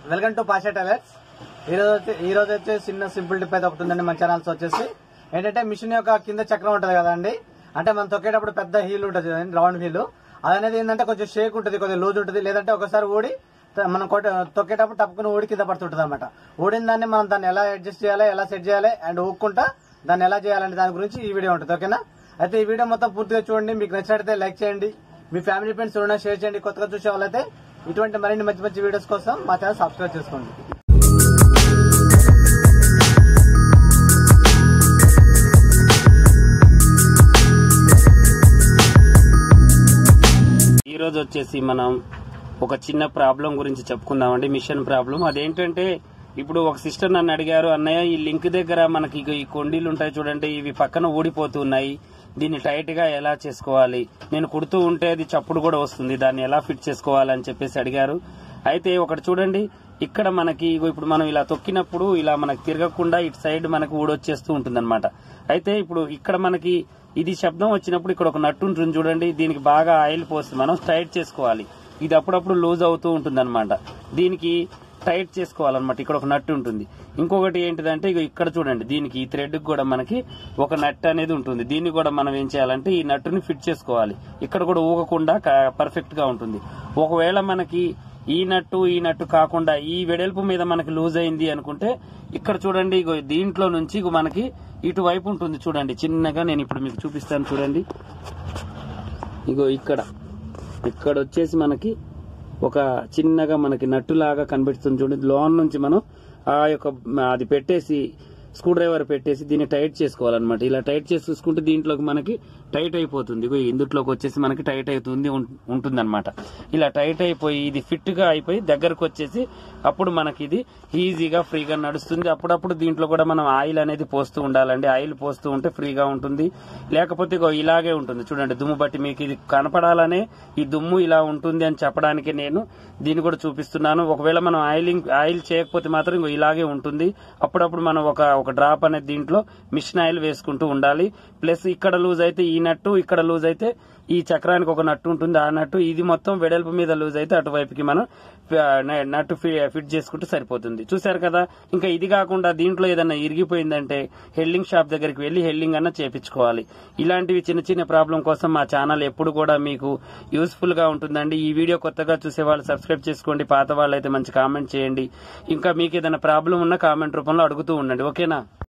welcome to Pasha tailors ఈ రోజు వచ్చి ఈ రోజు వచ్చి చిన్న సింపుల్ టిప్ అయితే ఒకటి ఉందండి మన ఛానల్స్ వచ్చేసి ఏంటంటే మిషన్ యొక్క కింద చక్రం ఉంటది కదండి అంటే మనం తొక్కేటప్పుడు పెద్ద హీల్ ఉంటుంది కదండి రౌండ్ హీల్ అది అనేది ఏంటంటే కొంచెం షేక్ ఉంటుంది కొంచెం లూజ్ ఉంటుంది లేదంటే ఒకసారి ఊడి త- మనం కొట్ట- తొక్కేటప్పుడు టప్పుకుని ఊడి కింద పడుతుంటుంది అనమాట ఊడిన దాన్ని మనం దాన్ని ఎలా అడ్జస్ట్ చేయాలి ఎలా సెట్ చేయాలి అండ్ ఊక్కుంటా దాన్ని ఎలా చేయాలంటే దాని గురించి ఈ వీడియో ఉంటుంది ఓకేనా అయితే ఈ వీడియో మొత్తం పూర్తిగా చూడండి మీకు నచ్చినట్లయితే లైక్ చేయండి మీ ఫ్యామిలీ ఫ్రెండ్స్ ఎవరైనా షేర్ చేయండి కొత్తగా చూసే వాళ్ళైతే ఇటువంటి మరిన్ని మంచి మంచి వీడియోస్ కోసం మా ఛానల్ సబ్స్క్రైబ్ చేసుకోండి ఈ రోజు వచ్చేసి మనం ఒక చిన్న ప్రాబ్లం గురించి చెప్పుకుందామండి మిషన్ ప్రాబ్లం అదేంటంటే ఇప్పుడు ఒక సిస్టర్ నన్ను అడిగారు అన్నయ్య ఈ లింక్ దగ్గర మనకి ఇగో ఈ కొండీలు ఉంటాయి చూడండి ఇవి పక్కన ఊడిపోతున్నాయి దీన్ని టైట్ గా ఎలా చేసుకోవాలి నేను కుడుతూ ఉంటే అది చప్పుడు కూడా వస్తుంది దాన్ని ఎలా ఫిట్ చేసుకోవాలని చెప్పేసి అడిగారు అయితే ఒకటి చూడండి ఇక్కడ మనకి ఇగో ఇప్పుడు మనం ఇలా తొక్కినప్పుడు ఇలా మనకి తిరగకుండా ఇటు సైడ్ మనకి ఊడొచ్చేస్తూ ఉంటుంది అయితే ఇప్పుడు ఇక్కడ మనకి ఇది శబ్దం వచ్చినప్పుడు ఇక్కడ ఒక నట్టు ఉంటుంది చూడండి దీనికి బాగా ఆయిల్ పోసి మనం టైట్ చేసుకోవాలి ఇది అప్పుడప్పుడు లూజ్ అవుతూ ఉంటుంది దీనికి టైట్ చేసుకోవాలన్నమాట ఇక్కడ ఒక నట్టు ఉంటుంది ఇంకొకటి ఏంటిదంటే ఇగో ఇక్కడ చూడండి దీనికి ఈ థ్రెడ్ కూడా మనకి ఒక నట్ అనేది ఉంటుంది దీన్ని కూడా మనం ఏం చేయాలంటే ఈ నట్టుని ఫిట్ చేసుకోవాలి ఇక్కడ కూడా ఊగకుండా పర్ఫెక్ట్ గా ఉంటుంది ఒకవేళ మనకి ఈ నట్టు ఈ నట్టు కాకుండా ఈ వెడల్పు మీద మనకి లూజ్ అయింది అనుకుంటే ఇక్కడ చూడండి ఇగో దీంట్లో నుంచి ఇగో మనకి ఇటువైపు ఉంటుంది చూడండి చిన్నగా నేను ఇప్పుడు మీకు చూపిస్తాను చూడండి ఇగో ఇక్కడ ఇక్కడ వచ్చేసి మనకి ఒక చిన్నగా మనకి నట్టులాగా కనిపిస్తుంది చూడండి లోన్ నుంచి మనం ఆ యొక్క అది పెట్టేసి స్క్రూ డ్రైవర్ పెట్టేసి దీన్ని టైట్ చేసుకోవాలన్నమాట ఇలా టైట్ చేసి చూసుకుంటే దీంట్లోకి మనకి టైట్ అయిపోతుంది ఇగో ఇందుట్లోకి వచ్చేసి మనకి టైట్ అవుతుంది ఉంటుంది అనమాట ఇలా టైట్ అయిపోయి ఇది ఫిట్ గా అయిపోయి దగ్గరకు వచ్చేసి అప్పుడు మనకి ఇది ఈజీగా ఫ్రీగా నడుస్తుంది అప్పుడప్పుడు దీంట్లో కూడా మనం ఆయిల్ అనేది పోస్తూ ఉండాలండి ఆయిల్ పోస్తూ ఉంటే ఫ్రీగా ఉంటుంది లేకపోతే ఇగో ఇలాగే ఉంటుంది చూడండి దుమ్ము బట్టి మీకు ఇది కనపడాలనే ఈ దుమ్ము ఇలా ఉంటుంది అని చెప్పడానికి నేను దీన్ని కూడా చూపిస్తున్నాను ఒకవేళ మనం ఆయిలింగ్ ఆయిల్ చేయకపోతే మాత్రం ఇగో ఇలాగే ఉంటుంది అప్పుడప్పుడు మనం ఒక ఒక డ్రాప్ అనేది దీంట్లో మిషన్ ఆయిల్ వేసుకుంటూ ఉండాలి ప్లస్ ఇక్కడ లూజ్ అయితే ఈ నట్టు ఇక్కడ లూజ్ అయితే ఈ చక్రానికి ఒక నట్టు ఉంటుంది ఆ నట్టు ఇది మొత్తం వెడల్పు మీద లూజ్ అయితే అటువైపుకి మనం ఆ, న- నట్టు ఫి- ఫిట్ చేసుకుంటే సరిపోతుంది చూసారు కదా ఇంకా ఇది కాకుండా దీంట్లో ఏదైనా ఇరిగిపోయిందంటే హెల్డింగ్ షాప్ దగ్గరికి వెళ్లి హెల్డింగ్ అన్న చేపించుకోవాలి ఇలాంటివి చిన్న చిన్న ప్రాబ్లం కోసం మా ఛానల్ ఎప్పుడు కూడా మీకు యూస్ఫుల్ గా ఉంటుందండి ఈ వీడియో కొత్తగా చూసే వాళ్ళు సబ్స్క్రైబ్ చేసుకోండి పాత వాళ్ళు అయితే మంచి కామెంట్ చేయండి ఇంకా మీకు ఏదైనా ప్రాబ్లం ఉన్నా కామెంట్ రూపంలో అడుగుతూ ఉండండి ఓకేనా